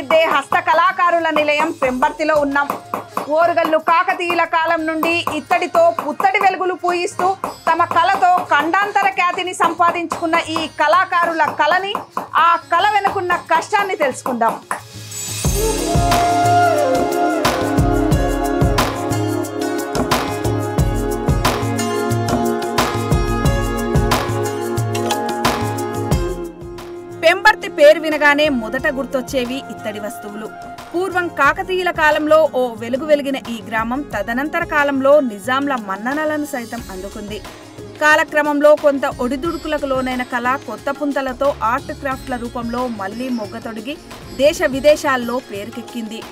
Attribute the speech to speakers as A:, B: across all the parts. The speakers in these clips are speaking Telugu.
A: తీర్చిదిద్దే హస్త కళాకారుల నిలయం పెంబర్తిలో ఉన్నాం ఓరుగల్లు కాకతీయుల కాలం నుండి ఇత్తడితో పుత్తడి వెలుగులు పూయిస్తూ తమ కళతో ఖండాంతర ఖ్యాతిని సంపాదించుకున్న ఈ కళాకారుల కళని ఆ కళ వెనుకున్న కష్టాన్ని తెలుసుకుందాం పెంబర్తి పేరు వినగానే మొదట గుర్తొచ్చేవి ఇత్తడి వస్తువులు పూర్వం కాకతీయుల కాలంలో ఓ వెలుగు వెలిగిన ఈ గ్రామం తదనంతర కాలంలో నిజాంల మన్ననలను సైతం అందుకుంది కాలక్రమంలో కొంత ఒడిదుడుకులకు లోనైన కళ కొత్త పుంతలతో ఆర్ట్ క్రాఫ్ట్ల రూపంలో మళ్లీ మొగ్గతొడిగి దేశ విదేశాల్లో పేరుకెక్కింది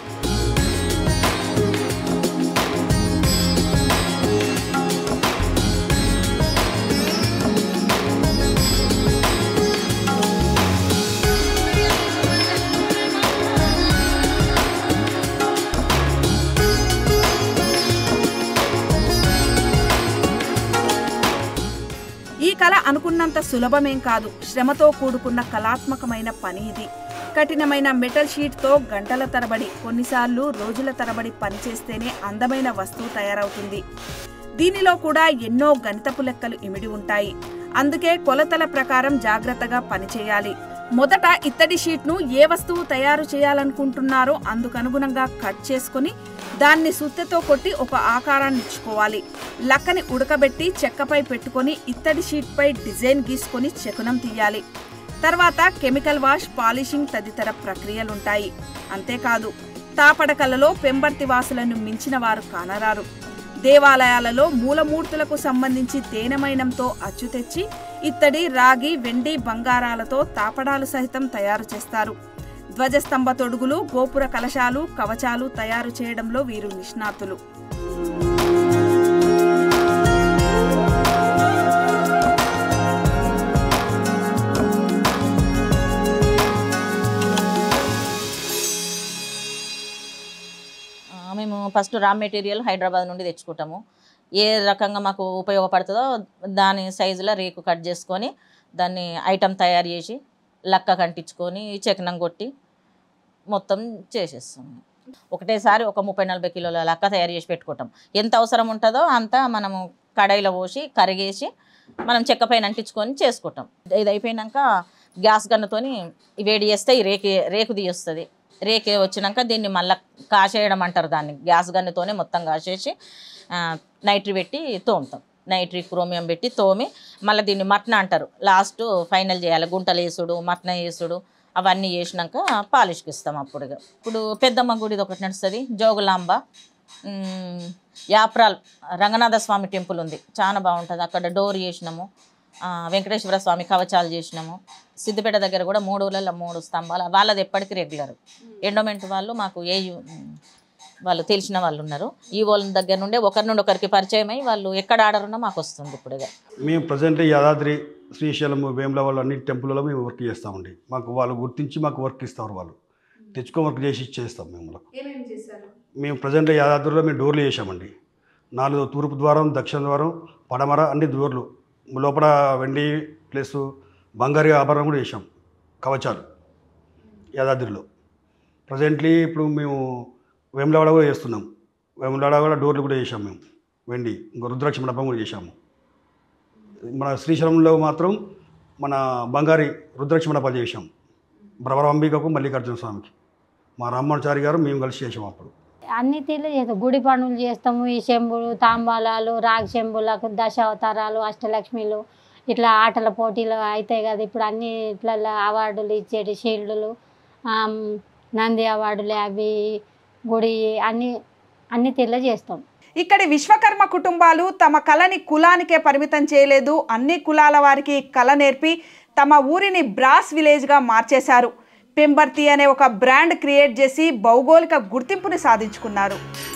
A: ఈ కళ అనుకున్నంత సులభమేం కాదు శ్రమతో కూడుకున్న కళాత్మకమైన పని ఇది కఠినమైన మెటల్ షీట్తో గంటల తరబడి కొన్నిసార్లు రోజుల తరబడి పనిచేస్తేనే అందమైన వస్తువు తయారవుతుంది దీనిలో కూడా ఎన్నో గణితపు లెక్కలు ఇమిడి ఉంటాయి అందుకే కొలతల ప్రకారం జాగ్రత్తగా పనిచేయాలి మొదట ఇత్తడి షీట్ను ఏ వస్తువు తయారు చేయాలనుకుంటున్నారో అందుకనుగుణంగా కట్ చేసుకొని దాన్ని సుత్తెతో కొట్టి ఒక ఆకారాన్ని ఇచ్చుకోవాలి లక్కని ఉడకబెట్టి చెక్కపై పెట్టుకొని ఇత్తడి షీట్పై డిజైన్ గీసుకొని చెకునం తీయాలి తర్వాత కెమికల్ వాష్ పాలిషింగ్ తదితర ప్రక్రియలుంటాయి అంతేకాదు తాపడకలలో పెంబర్తి వాసులను మించిన వారు కానరారు దేవాలయాలలో మూలమూర్తులకు సంబంధించి తేనెమైనంతో అచ్చు తెచ్చి ఇత్తడి రాగి వెండి బంగారాలతో తాపడాలు సహితం తయారు చేస్తారు ధ్వజస్తంభ తొడుగులు గోపుర కలశాలు కవచాలు తయారు చేయడంలో వీరు నిష్ణాతులు
B: ఆ, మేము ఫస్ట్ రా మెటీరియల్ హైదరాబాద్ నుండి తెచ్చుకుంటాము ఏ రకంగా మాకు ఉపయోగపడుతుందో దాని సైజులో రేకు కట్ చేసుకొని దాన్ని ఐటమ్ తయారు చేసి లక్క కంటించుకొని చెకనం కొట్టి మొత్తం చేసేస్తాము ఒకటేసారి ఒక ముప్పై నలభై కిలోల లక్క తయారు చేసి పెట్టుకుంటాం ఎంత అవసరం ఉంటుందో అంత మనము కడాయిలో పోసి కరిగేసి మనం చెక్క పైన అంటించుకొని చేసుకుంటాం ఇది అయిపోయినాక గ్యాస్ గన్నుతోని వేడి చేస్తే ఈ రేకు రేకు తీయొస్తుంది రేకు వచ్చినాక దీన్ని మళ్ళీ కాసేయడం అంటారు దాన్ని గ్యాస్ గన్నుతోనే మొత్తం కాసేసి ఆ, నైట్రీ పెట్టి తోముతాం నైట్రీ క్రోమియం పెట్టి తోమి మళ్ళీ దీన్ని మట్న అంటారు లాస్ట్ ఫైనల్ చేయాలి గుంటలు వేసుడు మట్న వేసుడు అవన్నీ చేసినాక పాలిష్కి ఇస్తాం అప్పుడు ఇక. ఇప్పుడు పెద్దమ్మ గుడిది ఒకటి నడుస్తుంది జోగులాంబ ఉమ్, యాప్రాల్ రంగనాథ స్వామి టెంపుల్ ఉంది చాలా బాగుంటుంది అక్కడ డోర్ చేసినాము ఆ, వెంకటేశ్వర స్వామి కవచాలు చేసినాము సిద్దిపేట దగ్గర కూడా మూడు ఊళ్ళల్లో మూడు స్తంభాలు వాళ్ళది ఎప్పటికీ రెగ్యులర్ ఎండోమెంట్ వాళ్ళు మాకు ఏ వాళ్ళు తెలిసిన వాళ్ళు ఉన్నారు ఈ వాళ్ళ దగ్గర నుండే ఒకరి నుండి ఒకరికి పరిచయం అయ్యి వాళ్ళు ఎక్కడ ఆర్డర్ ఉన్నా మాకు వస్తుంది ఇప్పుడు ఇక.
C: మేము ప్రజెంట్ యాదాద్రి శ్రీశైలం వేములవాళ్ళు అన్ని టెంపుల్లో మేము వర్క్ చేస్తామండి మాకు వాళ్ళు గుర్తించి మాకు వర్క్ ఇస్తారు వాళ్ళు తెచ్చుకో వర్క్ చేసి ఇచ్చేస్తాం మేము వాళ్ళకు. మేము ప్రజెంట్ యాదాద్రిలో మేము డోర్లు చేసామండి నాలుగు తూర్పు ద్వారం దక్షిణ ద్వారం పడమర అన్ని డోర్లు లోపల వెండి ప్లస్ బంగారు ఆభరణం కూడా చేసాం కవచాలు యాదాద్రిలో ప్రజెంట్లీ ఇప్పుడు మేము వేములవాడ కూడా చేస్తున్నాం వేములవాడ కూడా డోర్లు కూడా చేసాం మేము వెండి ఇంకా రుద్రాక్ష మండపం కూడా చేసాము మన శ్రీశైలంలో మాత్రం మన బంగారి రుద్రాక్ష మండపాలు చేసాం భ్రమరాంబికకు మల్లికార్జున స్వామికి మా రామాచారి గారు మేము కలిసి చేసాం అప్పుడు
D: అన్ని తీర్లు చేస్తాం గుడి పనులు చేస్తాము ఈ చెంబులు తాంబాలాలు రాగి చెంబులకు దశ అవతారాలు అష్టలక్ష్మిలు ఇట్లా ఆటల పోటీలు అవుతాయి కదా ఇప్పుడు అన్ని ఇట్లా అవార్డులు ఇచ్చేటి షీల్డ్లు ఆమ్, నంది అవార్డులు అవి గుడి అన్ని అన్ని తీర్లు చేస్తాం
A: ఇక్కడి విశ్వకర్మ కుటుంబాలు తమ కళని కులానికే పరిమితం చేయలేదు అన్ని కులాల వారికి కళ నేర్పి తమ ఊరిని బ్రాస్ విలేజ్గా మార్చేశారు పెంబర్తి అనే ఒక బ్రాండ్ క్రియేట్ చేసి భౌగోళిక గుర్తింపుని సాధించుకున్నారు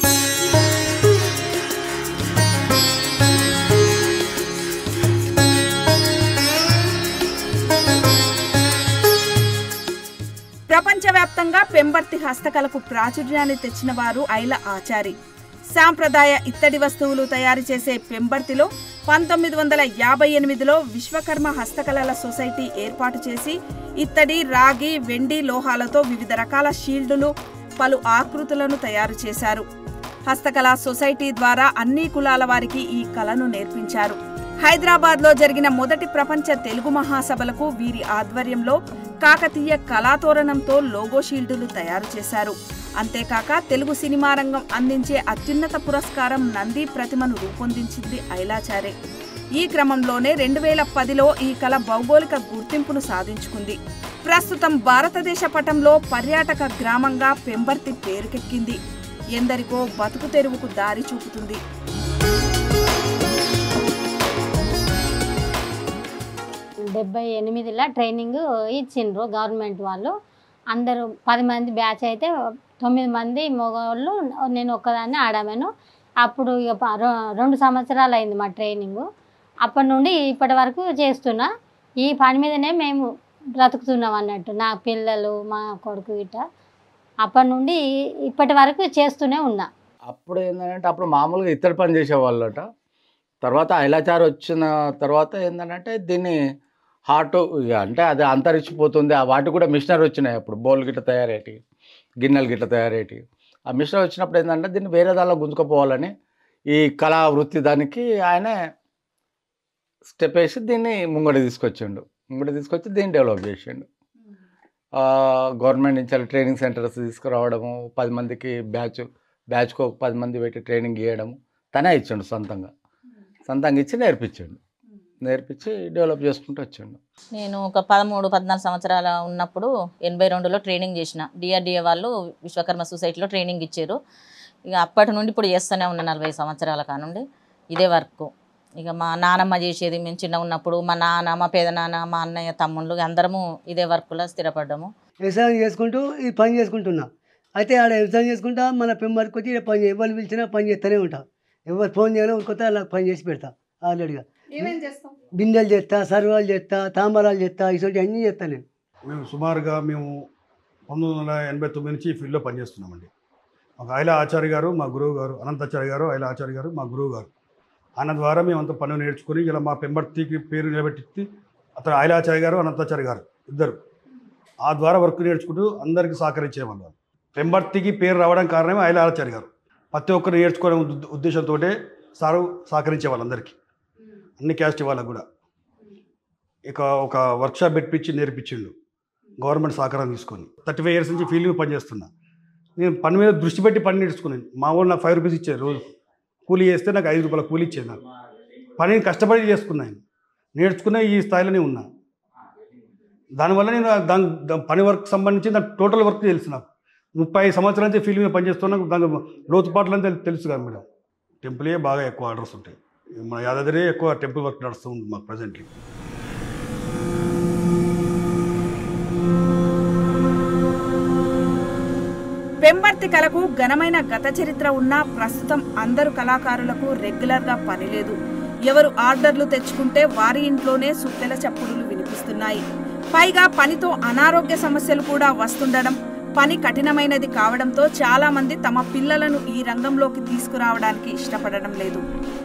A: ప్రపంచవ్యాప్తంగా పెంబర్తి హస్తకళకు ప్రాచుర్యాన్ని తెచ్చిన వారు ఐల ఆచారి సాంప్రదాయ ఇత్తడి వస్తువులు తయారు చేసే పెంబర్తిలో పంతొమ్మిది వందల యాభై ఎనిమిదిలో విశ్వకర్మ హస్తకళల సొసైటీ ఏర్పాటు చేసి ఇత్తడి రాగి వెండి లోహాలతో వివిధ రకాల షీల్డులు పలు ఆకృతులను తయారు చేశారు హస్తకళా సొసైటీ ద్వారా అన్ని కులాల వారికి ఈ కళను నేర్పించారు హైదరాబాద్లో జరిగిన మొదటి ప్రపంచ తెలుగు మహాసభలకు వీరి ఆధ్వర్యంలో కాకతీయ కళాతోరణంతో లోగో షీల్డులు తయారు చేశారు అంతేకాక తెలుగు సినిమా రంగం అందించే అత్యున్నత పురస్కారం నంది ప్రతిమను రూపొందించింది ఐలాచారే ఈ క్రమంలోనే రెండు వేల పదిలో ఈ కళ భౌగోళిక గుర్తింపును సాధించుకుంది ప్రస్తుతం భారతదేశ పటంలో పర్యాటక గ్రామంగా పెంబర్తి పేరుకెక్కింది ఎందరికో బతుకు తెరువుకు దారి చూపుతుంది
D: డెబ్బై ఎనిమిదిలో ట్రైనింగ్ ఇచ్చిండ్రు గవర్నమెంట్ వాళ్ళు అందరూ పది మంది బ్యాచ్ అయితే తొమ్మిది మంది మగవాళ్ళు నేను ఒక్కదాన్ని ఆడామెను అప్పుడు ఇక ప- రె- రెండు సంవత్సరాలు అయింది మా ట్రైనింగ్ అప్పటి నుండి ఇప్పటి వరకు చేస్తున్నా ఈ పని మీదనే మేము బ్రతుకుతున్నాం అన్నట్టు నా పిల్లలు మా కొడుకు గిట్ట అప్పటి నుండి ఇప్పటి వరకు చేస్తూనే ఉన్నా
E: అప్పుడు ఏంటంటే అప్పుడు మామూలుగా ఇతర పని చేసేవాళ్ళట తర్వాత ఐలాచార్ వచ్చిన తర్వాత ఏంటంటే దీన్ని హార్ట్ ఇక అంటే అది అంతరించిపోతుంది ఆ వాటి కూడా మిషనరీ వచ్చినాయి అప్పుడు బౌల్ గిట్ల తయారేటి గిన్నెలు గిట్ల తయారేటి ఆ మిషనరీ వచ్చినప్పుడు ఏంటంటే దీన్ని వేరే దానిలో గుంజుకుపోవాలని ఈ కళా వృత్తి దానికి ఆయన స్టెప్ వేసి దీన్ని ముంగడి తీసుకొచ్చిండు ముంగడి తీసుకొచ్చి దీన్ని డెవలప్ చేసిండు గవర్నమెంట్ నుంచి ట్రైనింగ్ సెంటర్స్ తీసుకురావడము పది మందికి బ్యాచ్ బ్యాచ్కి ఒక పది మంది పెట్టి ట్రైనింగ్ ఇవ్వడము తనే ఇచ్చిండు సొంతంగా సొంతంగా ఇచ్చి నేర్పించిండు నేర్పించి డెవలప్ చేసుకుంటూ వచ్చిండు
B: నేను ఒక పదమూడు పద్నాలుగు సంవత్సరాల ఉన్నప్పుడు ఎనభై రెండులో ట్రైనింగ్ చేసిన డిఆర్డిఏ వాళ్ళు విశ్వకర్మ సొసైటీలో ట్రైనింగ్ ఇచ్చారు ఇక అప్పటి నుండి ఇప్పుడు చేస్తూనే ఉన్న నలభై సంవత్సరాల కానుండి ఇదే వర్క్ ఇక మా నానమ్మ చేసేది మేము చిన్న ఉన్నప్పుడు మా నాన్న మా పెదనాన్న మా అన్నయ్య తమ్ముళ్ళు అందరము ఇదే వర్క్లో స్థిరపడ్డాము
F: వ్యవసాయం చేసుకుంటూ ఈ పని చేసుకుంటున్నా అయితే ఆడ వ్యవసాయం చేసుకుంటా మన పెంబడికి వచ్చి ఈడ పని చే- ఎవరు పిలిచినా పని చేస్తూనే ఉంటా ఎవరు ఫోన్ చేయాలో కొత్త నాకు పని చేసి పెడతా ఆల్రెడీగా
A: ఏమేం చేస్తాం
F: బిందెలు చేస్తా సర్వాలు చేస్తా తాంబరాలు చేస్తా ఇటువంటి అన్నీ చేస్తా నేను
C: మేము సుమారుగా మేము పంతొమ్మిది వందల ఎనభై తొమ్మిది నుంచి ఈ ఫీల్డ్లో పనిచేస్తున్నామండి ఒక ఐల ఆచార్య గారు మా గురువు గారు అనంతాచార్య గారు ఐల ఆచార్య గారు మా గురువు గారు ఆయన ద్వారా మేము అంత పనులు నేర్చుకుని ఇలా మా పెంబర్తికి పేరు నిలబెట్టి అతను ఐలాచార్య గారు అనంతాచార్య గారు ఇద్దరు ఆ ద్వారా వర్క్ నేర్చుకుంటూ అందరికీ సహకరించేవాళ్ళు వాళ్ళు పెంబర్తికి పేరు రావడం కారణమే ఐలాచార్య గారు ప్రతి ఒక్కరు నేర్చుకోవడం ఉద్ద- ఉద్దేశంతో సారు సహకరించేవాళ్ళు అందరికీ అన్ని క్యాస్ట్ వాళ్ళకు కూడా ఇక ఒక వర్క్షాప్ పెట్టించి నేర్పించిండు గవర్నమెంట్ సహకారం తీసుకొని థర్టీ ఫైవ్ ఇయర్స్ నుంచి ఫీల్డ్ మీద పనిచేస్తున్నా నేను పని మీద దృష్టి పెట్టి పని నేర్చుకున్నాను మా వాళ్ళు నాకు ఫైవ్ రూపీస్ ఇచ్చారు రోజు కూలీ చేస్తే నాకు ఐదు రూపాయల కూలీ ఇచ్చేది నాకు పనిని కష్టపడి చేసుకున్నాను నేర్చుకునే ఈ స్థాయిలోనే ఉన్నా దానివల్ల నేను దాని దాని పని వర్క్ సంబంధించి దాని టోటల్ వర్క్ తెలుసు నాకు ముప్పై ఐదు సంవత్సరాల నుంచి ఫీల్డ్ మీద పనిచేస్తున్నా దాని లోతుపాట్లు అంతా తెలుసు కదా మేడం టెంపులే బాగా ఎక్కువ ఆర్డర్స్ ఉంటాయి మన యాదాద్రి ఎక్కువ టెంపుల్ వర్క్ నడుస్తూ ఉంది మాకు ప్రజెంట్లీ
A: పెంబర్తి కళకు ఘనమైన గత చరిత్ర ఉన్నా ప్రస్తుతం అందరు కళాకారులకు రెగ్యులర్గా పని లేదు ఎవరు ఆర్డర్లు తెచ్చుకుంటే వారి ఇంట్లోనే సుత్తెల చప్పుడులు వినిపిస్తున్నాయి పైగా పనితో అనారోగ్య సమస్యలు కూడా వస్తుండడం పని కఠినమైనది కావడంతో చాలా మంది తమ పిల్లలను ఈ రంగంలోకి తీసుకురావడానికి ఇష్టపడడం లేదు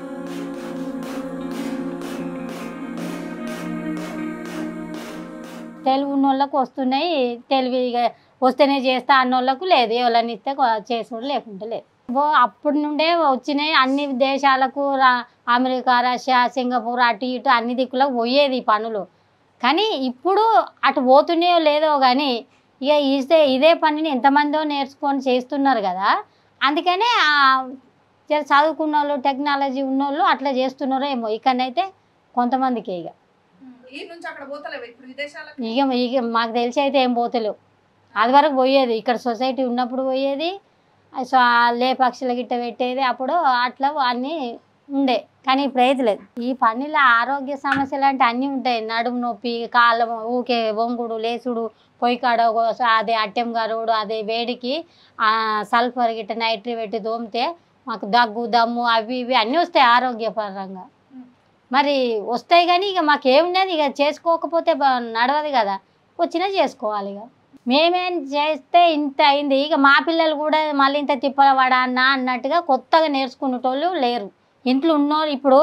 D: తెలివి ఉన్న వాళ్ళకు వస్తున్నాయి తెలివి ఇక వస్తేనే చేస్తా అన్న వాళ్ళకు లేదు ఎవరైనా ఇస్తే చేసుడు లేకుంటే లేదు ఓ అప్పటి నుండే వచ్చినాయి అన్ని దేశాలకు రా- అమెరికా రష్యా సింగపూర్ అటు ఇటు అన్ని దిక్కులకు పోయేది ఈ పనులు కానీ ఇప్పుడు అటు పోతున్నాయో లేదో కానీ ఇక ఇదే ఇదే పనిని ఎంతమందో నేర్చుకొని చేస్తున్నారు కదా అందుకనే ఆ జర చదువుకున్న వాళ్ళు టెక్నాలజీ ఉన్నోళ్ళు అట్లా చేస్తున్నారో ఏమో ఇక్కడనైతే కొంతమందికి ఇక
A: ఈ నుంచి అక్కడ పోతలేవు ఇప్పుడు విదేశాలకు
D: ఇక ఇక మాకు తెలిసి అయితే ఏం పోతలేవు అది వరకు పోయేది ఇక్కడ సొసైటీ ఉన్నప్పుడు పోయేది సో ఆ లే పక్షుల గిట్ట పెట్టేది అప్పుడు అట్లా అన్నీ ఉండే కానీ ఇప్పుడు అయితే లేదు ఈ పనిలో ఆరోగ్య సమస్యలు అంటే అన్నీ ఉంటాయి నడుము నొప్పి కాళ్ళ ఊకే వంగుడు లేసుడు పొయ్యి కాడ ఒక- అదే అట్టెం గరువుడు అదే వేడికి ఆ సల్ఫర్ గిట్ట నైట్రీ పెట్టి దోమితే మాకు దగ్గు దమ్ము అవి ఇవి అన్నీ వస్తాయి ఆరోగ్యపరంగా మరి వస్తాయి కానీ ఇక మాకేమున్నది ఇక చేసుకోకపోతే బ- నడవదు కదా వచ్చినా చేసుకోవాలి ఇక మేమేం చేస్తే ఇంత అయింది ఇక మా పిల్లలు కూడా మళ్ళీ ఇంత తిప్పల పడా అన్న అన్నట్టుగా కొత్తగా నేర్చుకునేటోళ్ళు లేరు ఇంట్లో ఉన్నోళ్ళు ఇప్పుడు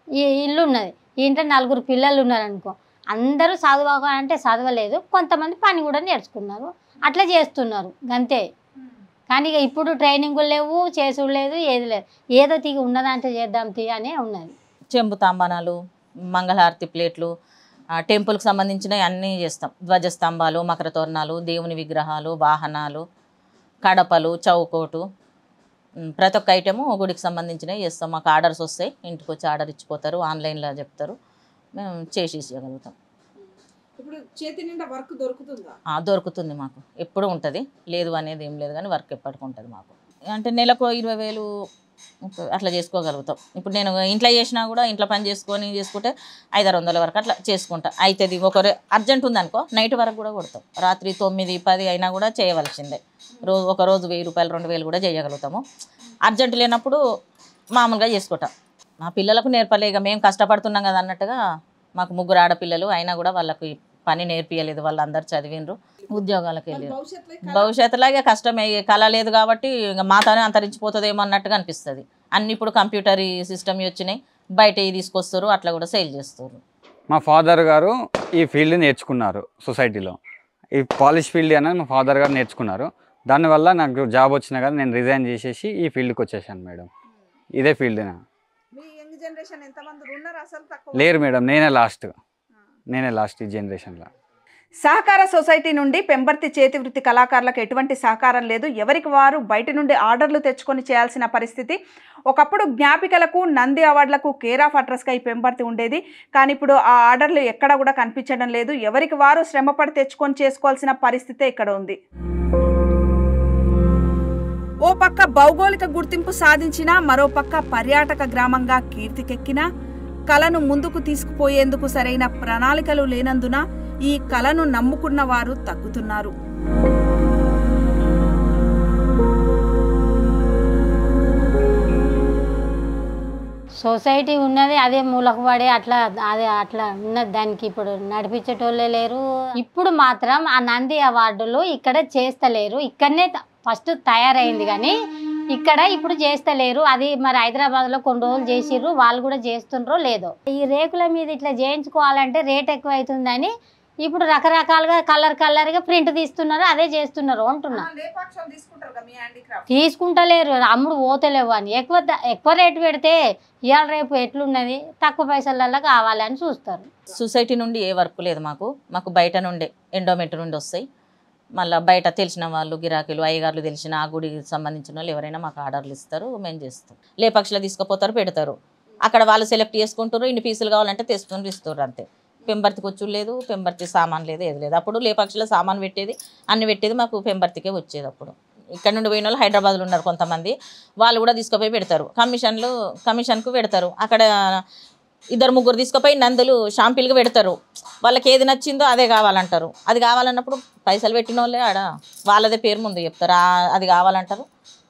D: ఈ ఇల్లు ఉన్నది ఈ ఇంట్లో నలుగురు పిల్లలు ఉన్నారు అనుకో అందరూ చదువు అంటే చదవలేదు కొంతమంది పని కూడా నేర్చుకున్నారు అట్లా చేస్తున్నారు అంతే కానీ ఇక ఇప్పుడు ట్రైనింగ్ లేవు చేసుడు లేదు ఏది లేదు ఏదో తీగ ఉన్నదంటే చేద్దాం తీ అనే ఉన్నది
B: చెంబు తాంబానాలు మంగళహారతి ప్లేట్లు ఆ, టెంపుల్కి సంబంధించినవి అన్నీ చేస్తాం ధ్వజస్తంభాలు మకర తోరణాలు దేవుని విగ్రహాలు వాహనాలు కడపలు చౌకోటు ఉమ్, ప్రతి ఒక్క ఐటెము గుడికి సంబంధించినవి చేస్తాం మాకు ఆర్డర్స్ వస్తాయి ఇంటికి వచ్చి ఆర్డర్ ఇచ్చిపోతారు ఆన్లైన్లో చెప్తారు మేము చేసి ఇవ్వగలుగుతాం
A: ఇప్పుడు చేతి నిండా వర్క్ దొరుకుతుందా
B: ఆ, దొరుకుతుంది మాకు ఎప్పుడు ఉంటుంది లేదు అనేది ఏం లేదు కానీ వర్క్ ఎప్పటికి ఉంటుంది మాకు అంటే నెలకు ఇరవై వేలు ముప్పై అట్లా చేసుకోగలుగుతాం ఇప్పుడు నేను ఇంట్లో చేసినా కూడా ఇంట్లో పని చేసుకొని చేసుకుంటే ఐదారు వందల వరకు అట్లా చేసుకుంటా అవుతుంది ఒకరు అర్జెంట్ ఉందనుకో నైట్ వరకు కూడా కొడతాం రాత్రి తొమ్మిది పది అయినా కూడా చేయవలసిందే రోజు ఒక రోజు వెయ్యి రూపాయలు రెండు వేలు కూడా చేయగలుగుతాము అర్జెంట్ లేనప్పుడు మామూలుగా చేసుకుంటాం మా పిల్లలకు నేర్పలే ఇక మేము కష్టపడుతున్నాం కదా అన్నట్టుగా మాకు ముగ్గురు ఆడపిల్లలు అయినా కూడా వాళ్ళకి పని నేర్పియలేదు వాళ్ళందరూ చదివిండ్రు ఉద్యోగాలకు వెళ్ళారు
A: భవిష్యత్తులో ఈ కళ-
B: భవిష్యత్తులో ఇక కష్టమే ఇక కళ లేదు కాబట్టి ఇక మాతోనే అంతరించిపోతుందేమో అన్నట్టుగా అనిపిస్తుంది అన్ని ఇప్పుడు కంప్యూటర్ సిస్టమ్ వచ్చినాయి బయట ఇవి తీసుకొస్తారు అట్లా కూడా సేల్ చేస్తారు
G: మా ఫాదర్ గారు ఈ ఫీల్డ్ నేర్చుకున్నారు సొసైటీలో ఈ పాలిష్ ఫీల్డ్ అనేది మా ఫాదర్ గారు నేర్చుకున్నారు దానివల్ల నాకు జాబ్ వచ్చినా కానీ నేను రిజైన్ చేసేసి ఈ ఫీల్డ్కి వచ్చేసాను మేడం ఇదే ఫీల్డ్
A: మీ యంగ్ జనరేషన్ ఎంతమంది ఉన్నారు అసలు తక్కువ
G: లేరు మేడం నేనే లాస్ట్ నేనే లాస్ట్ ఈ జనరేషన్లో
A: సహకార సొసైటీ నుండి పెంబర్తి చేతి వృత్తి కళాకారులకు ఎటువంటి సహకారం లేదు ఎవరికి వారు బయట నుండి ఆర్డర్లు తెచ్చుకొని చేయాల్సిన పరిస్థితి ఒకప్పుడు జ్ఞాపికలకు నంది అవార్డులకు కేర్ ఆఫ్ అడ్రస్గా ఈ పెంబర్తి ఉండేది కానీ ఇప్పుడు ఆ ఆర్డర్లు ఎక్కడ కూడా కనిపించడం లేదు ఎవరికి వారు శ్రమపడి తెచ్చుకొని చేసుకోవాల్సిన పరిస్థితే ఇక్కడ ఉంది ఓ పక్క భౌగోళిక గుర్తింపు సాధించిన మరో పక్క పర్యాటక గ్రామంగా కీర్తికెక్కిన కళను ముందుకు తీసుకుపోయేందుకు సరైన ప్రణాళికలు లేనందున ఈ కళను నమ్ముకున్న వారు తగ్గుతున్నారు
D: సొసైటీ ఉన్నది అదే మూలకు పడి అట్లా అదే అట్లా ఉన్నది దానికి ఇప్పుడు నడిపించేటోళ్ళే లేరు ఇప్పుడు మాత్రం ఆ నంది అవార్డులు ఇక్కడ చేస్తలేరు ఇక్కడనే ఫస్ట్ తయారైంది కానీ ఇక్కడ ఇప్పుడు చేస్తలేరు అది మరి హైదరాబాద్లో కొన్ని రోజులు చేసిర్రు వాళ్ళు కూడా చేస్తుండ్రో లేదో ఈ రేకుల మీద ఇట్లా చేయించుకోవాలంటే రేట్ ఎక్కువ అవుతుందని ఇప్పుడు రకరకాలుగా కలర్ కలర్గా ప్రింట్ తీస్తున్నారు అదే చేస్తున్నారు అంటున్నా తీసుకుంటలేరు అమ్ముడు పోతలేవు అని ఎక్కువ ద- ఎక్కువ రేటు పెడితే ఇవాళ రేపు ఎట్లున్నది తక్కువ పైసలల్లో కావాలి అని చూస్తారు
B: సొసైటీ నుండి ఏ వర్క్ లేదు మాకు మాకు బయట నుండే ఎండోమెంట్ నుండి వస్తాయి మళ్ళీ బయట తెలిసిన వాళ్ళు గిరాకీలు అయ్యగారులు తెలిసిన ఆ గుడికి సంబంధించిన వాళ్ళు ఎవరైనా మాకు ఆర్డర్లు ఇస్తారు మేము చేస్తాం లేపక్షులు తీసుకుపోతారు పెడతారు అక్కడ వాళ్ళు సెలెక్ట్ చేసుకుంటారు ఇన్ని పీసులు కావాలంటే తెచ్చుకొని ఇస్తారు అంతే పెంబర్తికి వచ్చు లేదు పెంబర్తి సామాన్ లేదు ఏది లేదు అప్పుడు లేపక్షుల సామాన్ పెట్టేది అన్ని పెట్టేది మాకు పెంబర్తికే వచ్చేది అప్పుడు ఇక్కడ నుండి పోయిన వాళ్ళు హైదరాబాద్లో ఉన్నారు కొంతమంది వాళ్ళు కూడా తీసుకుపోయి పెడతారు కమిషన్లు కమిషన్కు పెడతారు అక్కడ ఇద్దరు ముగ్గురు తీసుకుపోయి నందులు షాంపిల్గా పెడతారు వాళ్ళకి ఏది నచ్చిందో అదే కావాలంటారు అది కావాలన్నప్పుడు పైసలు పెట్టిన వాళ్ళే ఆడ వాళ్ళదే పేరు ముందు చెప్తారు ఆ- అది కావాలంటారు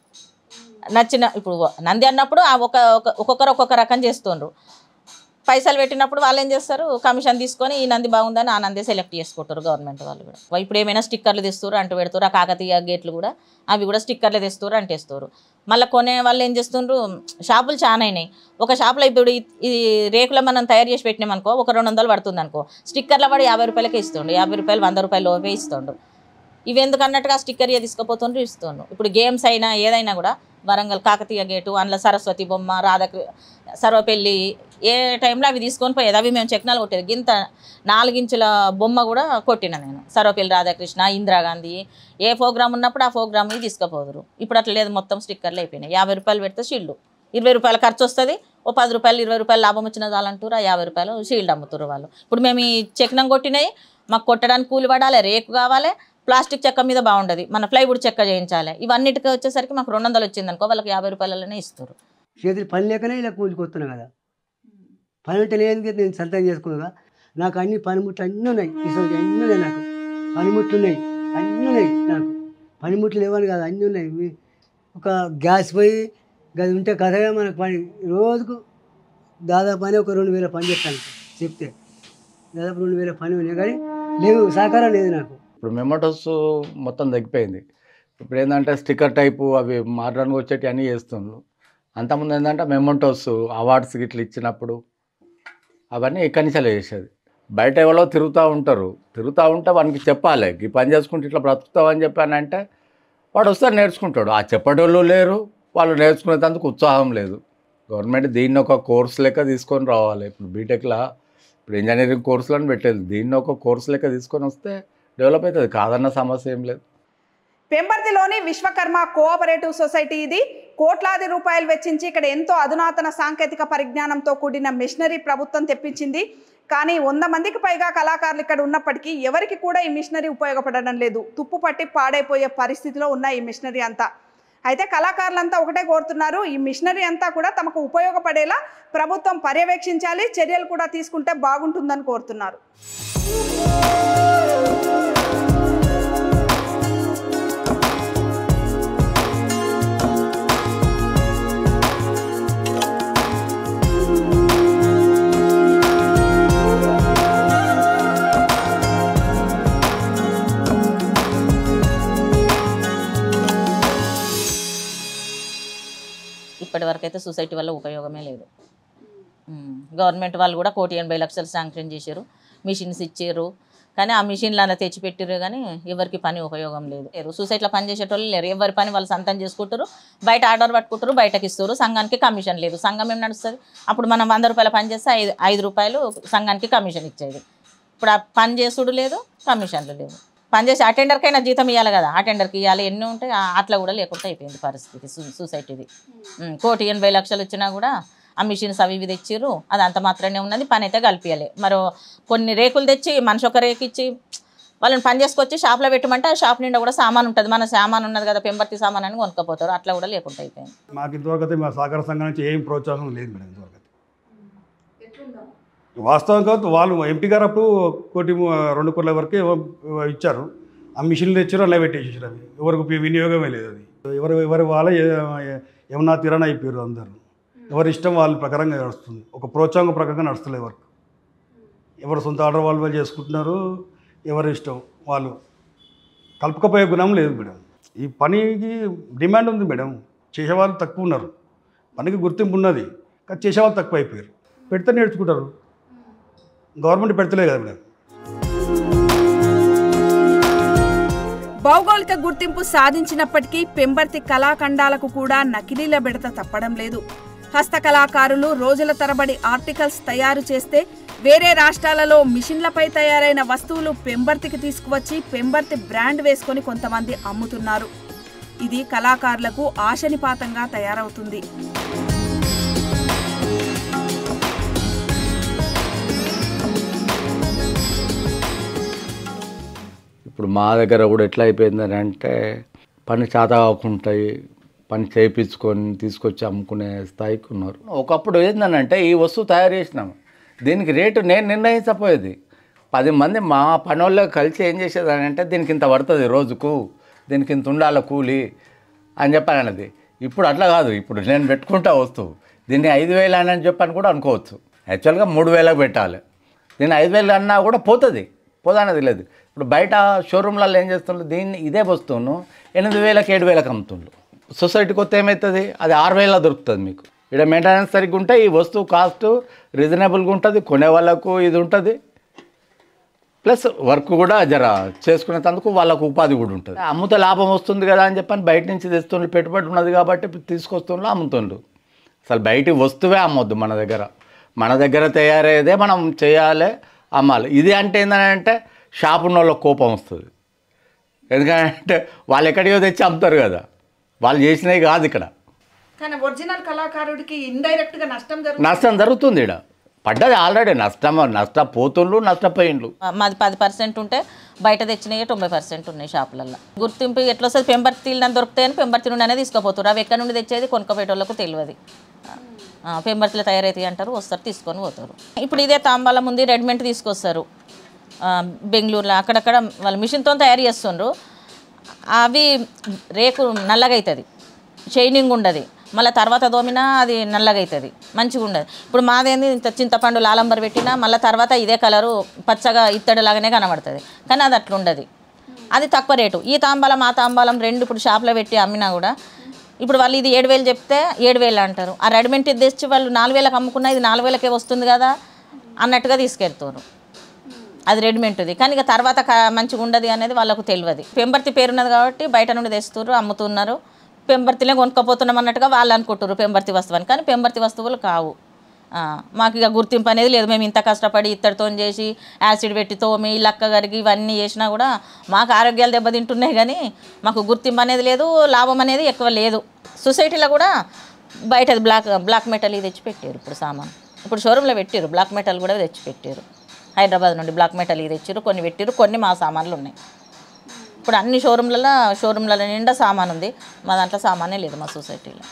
B: నచ్చిన ఇప్పుడు నంది అన్నప్పుడు ఆ ఒక ఒక- ఒక్కొక్కరు ఒక్కొక్క రకం చేస్తుండ్రు పైసలు పెట్టినప్పుడు వాళ్ళు ఏం చేస్తారు కమిషన్ తీసుకొని ఈ నంది బాగుందని ఆ నంది సెలెక్ట్ చేసుకుంటారు గవర్నమెంట్ వాళ్ళు కూడా ఇప్పుడు ఏమైనా స్టిక్కర్లు తెస్తారు అంటూ పెడతారు ఆ కాకతీయ గేట్లు కూడా అవి కూడా స్టిక్కర్లు తెస్తారు అంటేస్తారు మళ్ళీ కొనే వాళ్ళు ఏం చేస్తుండ్రు షాపులు చాలా అయినాయి ఒక షాపులో ఇప్పుడు ఈ- ఈ రేకులో మనం తయారు చేసి పెట్టినామనుకో ఒక రెండు వందలు పడుతుంది అనుకో స్టిక్కర్ల పడి యాభై రూపాయలకే ఇస్తుండు యాభై రూపాయలు వంద రూపాయలు లోపే ఇస్తుండు ఇవి ఎందుకు అన్నట్టుగా స్టిక్కర్ ఇక తీసుకుపోతుండ్రు ఇస్తుండ్రు ఇప్పుడు గేమ్స్ అయినా ఏదైనా కూడా వరంగల్ కాకతీయ గేటు అందులో సరస్వతి బొమ్మ రాధాకృ సర్వపెల్లి ఏ టైంలో అవి తీసుకొని పోయేది అవి మేము చెక్నాలు కొట్టేది గింత నాలుగించుల బొమ్మ కూడా కొట్టిన నేను సర్వపెల్లి రాధాకృష్ణ ఇందిరాగాంధీ ఏ ప్రోగ్రామ్ ఉన్నప్పుడు ఆ ప్రోగ్రామ్కి తీసుకుపోదురు ఇప్పుడు అట్లా లేదు మొత్తం స్టిక్కర్లు అయిపోయినాయి యాభై రూపాయలు పెడితే షీల్డ్ ఇరవై రూపాయల ఖర్చు వస్తుంది ఓ పది రూపాయలు ఇరవై రూపాయలు లాభం వచ్చిన చాలంటారు ఆ యాభై రూపాయలు షీల్డ్ అమ్ముతారు వాళ్ళు ఇప్పుడు మేము ఈ చెక్నం కొట్టినాయి మాకు కొట్టడానికి కూలి పడాలి రేకు కావాలి ప్లాస్టిక్ చెక్క మీద బాగుండదు మన ప్లైవుడ్ చెక్క చేయించాలి ఇవన్నిటికి వచ్చేసరికి మాకు రెండు వందలు వచ్చింది అనుకో వాళ్ళకి యాభై రూపాయలనే ఇస్తారు
F: చేతులు పని లేకనే ఇలా కూలికొస్తున్నా కదా పని ఉంటే లేదు కదా నేను సొంతం చేసుకున్నా నాకు అన్ని పనిముట్లు అన్నీ ఉన్నాయి ఇటువంటి అన్నీ ఉన్నాయి నాకు పనిముట్లు ఉన్నాయి అన్నీ ఉన్నాయి నాకు పనిముట్లు లేవని కాదు అన్నీ ఉన్నాయి మీ- ఒక గ్యాస్ పోయి గది ఉంటే కథగా మనకు పని రోజుకు దాదాపు పని ఒక రెండు వేల పని చెప్తాను చెప్తే దాదాపు రెండు వేల పని ఉన్నాయి కానీ లేవు సహకారం లేదు నాకు
E: ఇప్పుడు మెమోటోస్ మొత్తం తగ్గిపోయింది ఇప్పుడు ఏంటంటే స్టిక్కర్ టైపు అవి మోడర్న్గా వచ్చేటి అన్నీ చేస్తుండ్రు అంతకుముందు ఏంటంటే మెమోటోస్ అవార్డ్స్ ఇట్లా ఇచ్చినప్పుడు అవన్నీ ఎక్కడి నుంచే చేసేది బయట ఎవరో తిరుగుతూ ఉంటారు తిరుగుతూ ఉంటే వానికి చెప్పాలి ఈ పని చేసుకుంటే ఇట్లా బ్రతుకుతావని చెప్పానంటే వాడు వస్తే నేర్చుకుంటాడు ఆ చెప్పేటోళ్ళు లేరు వాళ్ళు నేర్చుకునేందుకు ఉత్సాహం లేదు గవర్నమెంట్ దీన్ని ఒక కోర్స్ లెక్క తీసుకొని రావాలి ఇప్పుడు బీటెక్లా ఇప్పుడు ఇంజనీరింగ్ కోర్సులను పెట్టేది దీన్ని ఒక కోర్స్ లెక్క తీసుకొని వస్తే డెవలప్ అవుతుంది కాదన్న సమస్య ఏం లేదు
A: పెంబర్తిలోని విశ్వకర్మ కోఆపరేటివ్ సొసైటీ ఇది కోట్లాది రూపాయలు వెచ్చించి ఇక్కడ ఎంతో అధునాతన సాంకేతిక పరిజ్ఞానంతో కూడిన మిషనరీ ప్రభుత్వం తెప్పించింది కానీ వంద మందికి పైగా కళాకారులు ఇక్కడ ఉన్నప్పటికీ ఎవరికి కూడా ఈ మిషనరీ ఉపయోగపడడం లేదు తుప్పు పట్టి పాడైపోయే పరిస్థితిలో ఉన్న ఈ మిషనరీ అంతా అయితే కళాకారులంతా ఒకటే కోరుతున్నారు ఈ మిషనరీ అంతా కూడా తమకు ఉపయోగపడేలా ప్రభుత్వం పర్యవేక్షించాలి చర్యలు కూడా తీసుకుంటే బాగుంటుందని కోరుతున్నారు
B: ఇప్పటి వరకు అయితే సొసైటీ వల్ల ఉపయోగమే లేదు ఉమ్, గవర్నమెంట్ వాళ్ళు కూడా కోటి ఎనభై లక్షలు శాంక్షన్ చేశారు మిషన్స్ ఇచ్చారు కానీ ఆ మిషన్లు అలా తెచ్చిపెట్టారు కానీ ఎవరికి పని ఉపయోగం లేదు లేరు సొసైటీలో పని చేసేటోళ్ళు లేరు ఎవరి పని వాళ్ళు సొంతం చేసుకుంటారు బయట ఆర్డర్ పట్టుకుంటారు బయటకి ఇస్తారు సంఘానికి కమిషన్ లేదు సంఘం ఏం నడుస్తుంది అప్పుడు మనం వంద రూపాయల పని చేస్తే ఐదు ఐదు రూపాయలు సంఘానికి కమిషన్ ఇచ్చేది ఇప్పుడు ఆ పని చేసుడు లేదు కమిషన్లు లేవు పని చేసి అటెండర్కైనా జీతం ఇవ్వాలి కదా అటెండర్కి ఇవ్వాలి ఎన్ని ఉంటాయి ఆ- అట్లా కూడా లేకుండా అయిపోయింది పరిస్థితి సు- సొసైటీది ఉమ్, కోటి ఎనభై లక్షలు వచ్చినా కూడా ఆ మిషన్స్ అవి ఇవి తెచ్చిర్రు అది అంత మాత్రమే ఉన్నది పని అయితే కలిపియాలి మరి కొన్ని రేకులు తెచ్చి మనిషి ఒక రేకు ఇచ్చి వాళ్ళని పని చేసుకొచ్చి షాప్లో పెట్టమంటే ఆ షాప్ నిండా కూడా సామాన్ ఉంటుంది మన సామాన్ ఉన్నది కదా పెంబర్తి సామాన్ అని కొనుక్కపోతారు అట్లా కూడా లేకుండా అయిపోయింది
C: మాకు ఇంతవరకు అయితే మా సహకార సంఘం నుంచి ఏం ప్రోత్సాహం లేదు మేడం ఇంతవరకు అయితే వాస్తవం కాదు వాళ్ళు ఎంపీ గారు అప్పుడు కోటి ము- రెండు కోట్ల వరకే ఇవ్వ- ఇచ్చారు ఆ మిషన్లు తెచ్చారు అలా పెట్టేసారు అవి ఎవరికి ఉపయోగ- వినియోగమే లేదు అది ఎవరు ఎవరి వాళ్ళ ఏమన్నా తీరని అయిపోయారు అందరూ ఎవరి ఇష్టం వాళ్ళ ప్రకారంగా నడుస్తుంది ఒక ప్రోత్సాహం ప్రకారంగా నడుస్తలేదు వర్క్ ఎవరు సొంత ఆర్డర్ వాళ్ళు వాళ్ళు చేసుకుంటున్నారు ఎవరి ఇష్టం వాళ్ళు కలుపుకపోయే గుణం లేదు మేడం ఈ పనికి డిమాండ్ ఉంది మేడం చేసేవాళ్ళు తక్కువ ఉన్నారు పనికి గుర్తింపు ఉన్నది కానీ చేసేవాళ్ళు తక్కువ అయిపోయారు పెడితే నేర్చుకుంటారు గవర్నమెంట్ పెడతలేదు కదా మేడం
A: భౌగోళిక గుర్తింపు సాధించినప్పటికీ పెంబర్తి కళాఖండాలకు కూడా నకిలీల బెడత తప్పడం లేదు హస్తకళాకారులు రోజుల తరబడి ఆర్టికల్స్ తయారు చేస్తే వేరే రాష్ట్రాలలో మిషన్లపై తయారైన వస్తువులు పెంబర్తికి తీసుకువచ్చి పెంబర్తి బ్రాండ్ వేసుకొని కొంతమంది అమ్ముతున్నారు ఇది కళాకారులకు ఆశనిపాతంగా తయారవుతుంది
E: ఇప్పుడు మా దగ్గర కూడా ఎట్లా అయిపోయిందని అంటే పని చేత కాకుంటాయి పని చేయించుకొని తీసుకొచ్చి అమ్ముకునే స్థాయికి ఉన్నారు ఒకప్పుడు ఏంటంటే ఈ వస్తువు తయారు చేసినాం దీనికి రేటు నేను నిర్ణయించపోయేది పది మంది మా పనోళ్ళు కలిసి ఏం చేసేదని అంటే దీనికి ఇంత పడుతుంది రోజుకు దీనికి ఇంత ఉండాల కూలి అని చెప్పాను అన్నది ఇప్పుడు అట్లా కాదు ఇప్పుడు నేను పెట్టుకుంటా వస్తువు దీన్ని ఐదు వేలు అని చెప్పని కూడా అనుకోవచ్చు యాక్చువల్గా మూడు వేలకు పెట్టాలి దీన్ని ఐదు వేలు అన్నా కూడా పోతుంది పోదనేది లేదు ఇప్పుడు బయట షోరూమ్లలో ఏం చేస్తుండ్రు దీన్ని ఇదే వస్తువును ఎనిమిది వేలకు ఏడు వేలకు అమ్ముతుండ్రు సొసైటీకి వస్తే ఏమవుతుంది అది ఆరు వేల దొరుకుతుంది మీకు ఇక్కడ మెయింటెనెన్స్ సరిగ్గా ఉంటే ఈ వస్తువు కాస్ట్ రీజనబుల్గా ఉంటుంది కొనే వాళ్ళకు ఇది ఉంటుంది ప్లస్ వర్క్ కూడా జర చేసుకునేందుకు వాళ్ళకు ఉపాధి కూడా ఉంటుంది అమ్ముతే లాభం వస్తుంది కదా అని చెప్పని బయట నుంచి తెస్తుండ్రు పెట్టుబడి ఉన్నది కాబట్టి ఇప్పుడు తీసుకొస్తుండ్రు అమ్ముతుండ్రు అసలు బయటి వస్తువే అమ్మొద్దు మన దగ్గర మన దగ్గర తయారయ్యేదే మనం చేయాలి అమ్మాలి ఇది అంటే ఏంటంటే షాప్ ఉన్న వాళ్ళకి కోపం వస్తుంది ఎందుకంటే వాళ్ళు ఎక్కడికో తెచ్చి అమ్ముతారు కదా వాళ్ళు చేసినవి కాదు ఇక్కడ
A: కానీ ఒరిజినల్ కళాకారుడికి ఇండైరెక్ట్ గా నష్టం జరుగుతుంది
E: నష్టం జరుగుతుంది ఇక్కడ పడ్డది ఆల్రెడీ నష్టం నష్టపోతుండ్రు నష్టపోయిండ్రు
B: మా- మాది పది పర్సెంట్ ఉంటే బయట తెచ్చినవి తొంభై పర్సెంట్ ఉన్నాయి షాపులలో గుర్తింపు ఎట్లా వస్తుంది పెంబర్తి నన్ను దొరుకుతాయని పెంబర్తి నుండి అనేది తీసుకుపోతారు అవి ఎక్కడి నుండి తెచ్చేది కొనుక్కోపోయేటోళ్ళకు తెలియదు ఆ, పెంబర్తిలో తయారైతాయి అంటారు వస్తారు తీసుకొని పోతారు ఇప్పుడు ఇదే తాంబాలం ఉంది రెడీమేడ్ తీసుకొస్తారు ఆ, బెంగళూరులో అక్కడక్కడ వాళ్ళు మిషన్తో తయారు చేస్తుండ్రు అవి రేకు నల్లగా అవుతుంది షైనింగ్ ఉండదు మళ్ళీ తర్వాత దోమినా అది నల్లగా అవుతుంది మంచిగా ఉండదు ఇప్పుడు మాదేంది ఇంత చింతపండు లాలంబర్ పెట్టినా మళ్ళీ తర్వాత ఇదే కలరు పచ్చగా ఇత్తడి లాగానే కనబడుతుంది కానీ అది అట్లా ఉండదు అది తక్కువ రేటు ఈ తాంబాలం ఆ తాంబాలం రెండు ఇప్పుడు షాప్లో పెట్టి అమ్మినా కూడా ఇప్పుడు వాళ్ళు ఇది ఏడు వేలు చెప్తే ఏడు వేలు అంటారు ఆ రెడీమేడ్ తెచ్చి వాళ్ళు నాలుగు వేలకు అమ్ముకున్నా ఇది నాలుగు వేలకే వస్తుంది కదా అన్నట్టుగా తీసుకెళ్తారు అది రెడీమేడ్ది కానీ ఇక తర్వాత క- మంచిగా ఉండదు అనేది వాళ్ళకు తెలియదు పెంబర్తి పేరున్నది కాబట్టి బయట నుండి తెస్తున్నారు అమ్ముతున్నారు పెంబర్తిలే కొనుక్కపోతున్నాం అన్నట్టుగా వాళ్ళు అనుకుంటారు పెంబర్తి వస్తువు అని కానీ పెంబర్తి వస్తువులు కావు ఆ, మాకు ఇక గుర్తింపు అనేది లేదు మేము ఇంత కష్టపడి ఇత్తడితో చేసి యాసిడ్ పెట్టి తోమి లక్క గరిగి ఇవన్నీ చేసినా కూడా మాకు ఆరోగ్యాలు దెబ్బతింటున్నాయి కానీ మాకు గుర్తింపు అనేది లేదు లాభం అనేది ఎక్కువ లేదు సొసైటీలో కూడా బయట బ్లాక్ బ్లాక్ మెటల్ ఇది తెచ్చి పెట్టారు ఇప్పుడు సామాన్ ఇప్పుడు షోరూంలో పెట్టారు బ్లాక్ మెటల్ కూడా తెచ్చి పెట్టారు హైదరాబాద్ నుండి బ్లాక్ మెటల్ ఇది తెచ్చారు కొన్ని పెట్టారు కొన్ని మా సామాన్లు ఉన్నాయి ఇప్పుడు అన్ని షోరూంలలో షోరూంలలో నిండా సామాన్ ఉంది మా దాంట్లో సామానే లేదు మా సొసైటీలో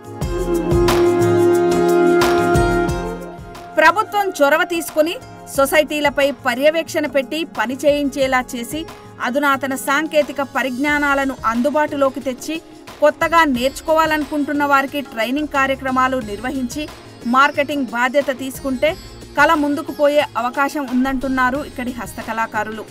A: ప్రభుత్వం చొరవ తీసుకుని సొసైటీలపై పర్యవేక్షణ పెట్టి పని చేయించేలా చేసి అధునాతన సాంకేతిక పరిజ్ఞానాలను అందుబాటులోకి తెచ్చి కొత్తగా నేర్చుకోవాలనుకుంటున్న వారికి ట్రైనింగ్ కార్యక్రమాలు నిర్వహించి మార్కెటింగ్ బాధ్యత తీసుకుంటే కళ ముందుకు పోయే అవకాశం ఉందంటున్నారు ఇక్కడి హస్తకళాకారులు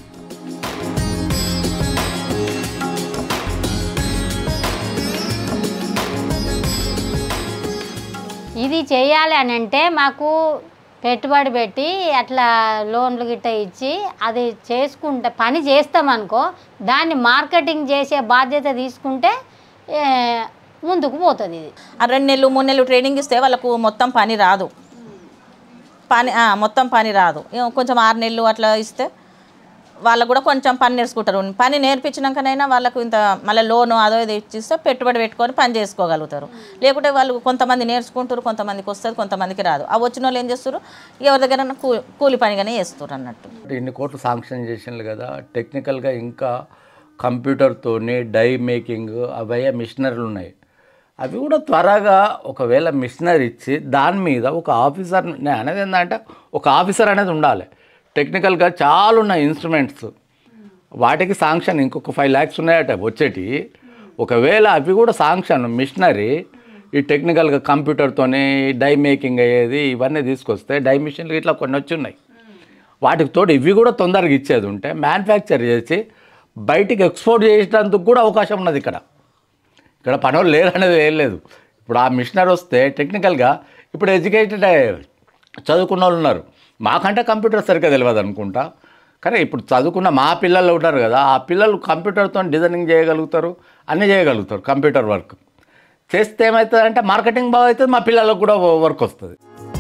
D: ఇది చేయాలి అని అంటే మాకు పెట్టుబడి పెట్టి అట్లా లోన్లు గిట్ట ఇచ్చి అది చేసుకుంటే పని చేస్తామనుకో దాన్ని మార్కెటింగ్ చేసే బాధ్యత తీసుకుంటే ఏ, ముందుకు పోతుంది ఇది
B: ఆ రెండు నెలలు మూడు నెలలు ట్రైనింగ్ ఇస్తే వాళ్ళకు మొత్తం పని రాదు పని ఆ, మొత్తం పని రాదు ఏమో కొంచెం ఆరు నెలలు అట్లా ఇస్తే వాళ్ళకు కూడా కొంచెం పని నేర్చుకుంటారు పని నేర్పించినాకనైనా వాళ్ళకు ఇంత మళ్ళీ లోను అదో ఇది ఇచ్చిస్తే పెట్టుబడి పెట్టుకొని పని చేసుకోగలుగుతారు లేకుంటే వాళ్ళు కొంతమంది నేర్చుకుంటారు కొంతమందికి వస్తుంది కొంతమందికి రాదు ఆ వచ్చిన వాళ్ళు ఏం చేస్తారు ఎవరి దగ్గర కూ కూలి పనిగానే చేస్తారు అన్నట్టు
E: అంటే ఇన్ని కోట్లు శాంక్షన్ చేసిండ్రు కదా టెక్నికల్గా ఇంకా కంప్యూటర్తోని డై మేకింగ్ అవయ్యే మిషనరీలు ఉన్నాయి అవి కూడా త్వరగా ఒకవేళ మిషనరీ ఇచ్చి దాని మీద ఒక ఆఫీసర్ నేను అనేది ఏంటంటే ఒక ఆఫీసర్ అనేది ఉండాలి టెక్నికల్గా చాలా ఉన్నాయి ఇన్స్ట్రుమెంట్స్ వాటికి శాంక్షన్ ఇంకొక ఫైవ్ ల్యాక్స్ ఉన్నాయట వచ్చేటి ఒకవేళ అవి కూడా శాంక్షన్ మిషనరీ ఈ టెక్నికల్గా కంప్యూటర్తోనే డై మేకింగ్ అయ్యేది ఇవన్నీ తీసుకొస్తే డై మిషన్లు ఇట్లా కొన్ని వచ్చి ఉన్నాయి వాటికి తోడు ఇవి కూడా తొందరగా ఇచ్చేది ఉంటే మ్యానుఫ్యాక్చర్ చేసి బయటికి ఎక్స్పోర్ట్ చేసేటందుకు కూడా అవకాశం ఉన్నది ఇక్కడ ఇక్కడ పనులు లేరు అనేది ఏం లేదు ఇప్పుడు ఆ మిషనరీ వస్తే టెక్నికల్గా ఇప్పుడు ఎడ్యుకేటెడ్ చదువుకున్న వాళ్ళు ఉన్నారు మాకంటే కంప్యూటర్ సరిగ్గా తెలియదు అనుకుంటా కానీ ఇప్పుడు చదువుకున్న మా పిల్లలు ఉంటారు కదా ఆ పిల్లలు కంప్యూటర్తో డిజైనింగ్ చేయగలుగుతారు అన్నీ చేయగలుగుతారు కంప్యూటర్ వర్క్ చేస్తే ఏమవుతుందంటే మార్కెటింగ్ బాగా అవుతుంది మా పిల్లలకు కూడా వర్క్ వస్తుంది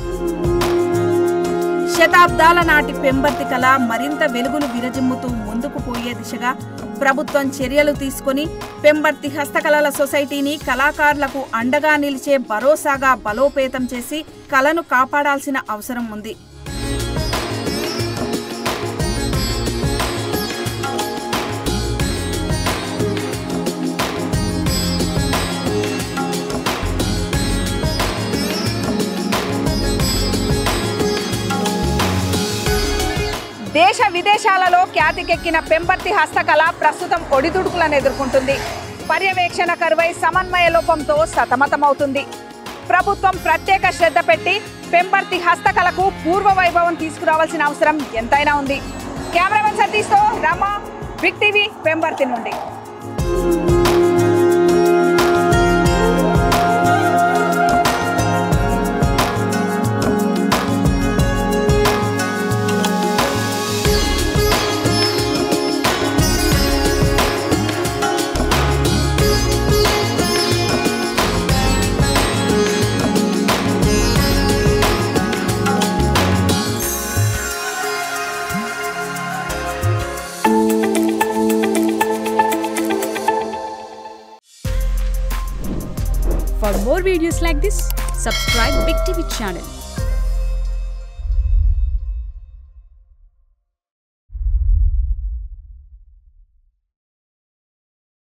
A: శతాబ్దాల నాటి పెంబర్తి కళ మరింత వెలుగులు విరజిమ్ముతూ ముందుకు పోయే దిశగా ప్రభుత్వం చర్యలు తీసుకొని పెంబర్తి హస్తకళల సొసైటీని కళాకారులకు అండగా నిలిచే భరోసాగా బలోపేతం చేసి కళను కాపాడాల్సిన అవసరం ఉంది దేశ విదేశాలలో ఖ్యాతికెక్కిన పెంపర్తి హస్తకళ ప్రస్తుతం ఒడిదుడుకులను ఎదుర్కొంటుంది పర్యవేక్షణ కరువై సమన్వయ లోపంతో సతమతమవుతుంది ప్రభుత్వం ప్రత్యేక శ్రద్ధ పెట్టి పెంపర్తి హస్తకళకు పూర్వ వైభవం తీసుకురావాల్సిన అవసరం ఎంతైనా ఉంది కెమెరామెన్ సతీష్తో రమ బిగ్ టీవీ పెంపర్తి నుండి
H: For more videos like this, subscribe Big TV channel